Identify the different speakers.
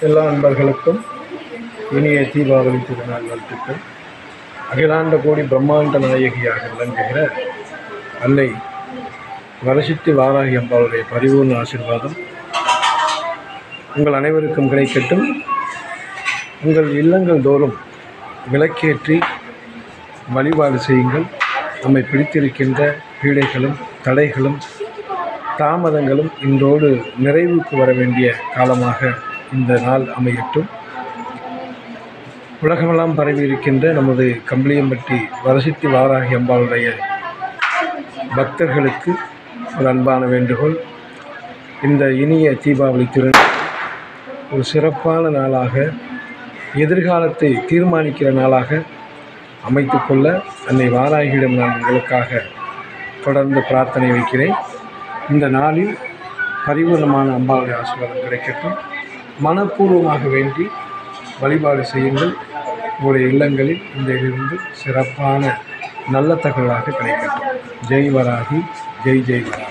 Speaker 1: எல்லா நண்பர்களுக்கும் இனிய தீபாவளி திருநாள் வாழ்த்துக்கள் அகிலாண்ட கோடி பிரம்மாண்ட நாயகியாக விளங்குகிற அன்னை வரசித்தி வாராகி அம்பாளுடைய பரிபூர்ண ஆசீர்வாதம் உங்கள் அனைவருக்கும் கிடைக்கட்டும் உங்கள் இல்லங்கள் தோறும் விளக்கேற்றி வழிபாடு செய்யுங்கள் நம்மை பிடித்திருக்கின்ற பீடைகளும் தடைகளும் தாமதங்களும் இன்றோடு நிறைவுக்கு வர வேண்டிய காலமாக இந்த நாள் அமையட்டும் உலகமெல்லாம் பரவி இருக்கின்ற நமது கம்பளியம்பட்டி வரசித்தி வாராகி அம்பாளுடைய பக்தர்களுக்கு ஒரு அன்பான வேண்டுகோள் இந்த இனிய தீபாவளி திருநாள் ஒரு சிறப்பான நாளாக எதிர்காலத்தை தீர்மானிக்கிற நாளாக அமைத்துக்கொள்ள அன்னை வாராகியிடம் நான் உங்களுக்காக தொடர்ந்து பிரார்த்தனை வைக்கிறேன் இந்த நாளில் பரிபூர்ணமான அம்பாளுடைய ஆசீர்வாதம் கிடைக்கட்டும் மனப்பூர்வமாக வேண்டி வழிபாடு செய்யுங்கள் உங்களுடைய இல்லங்களில் இந்த இருந்து சிறப்பான நல்ல தகவலாக கிடைக்கட்டும் ஜெய் வராகி ஜெய் ஜெய் வராகி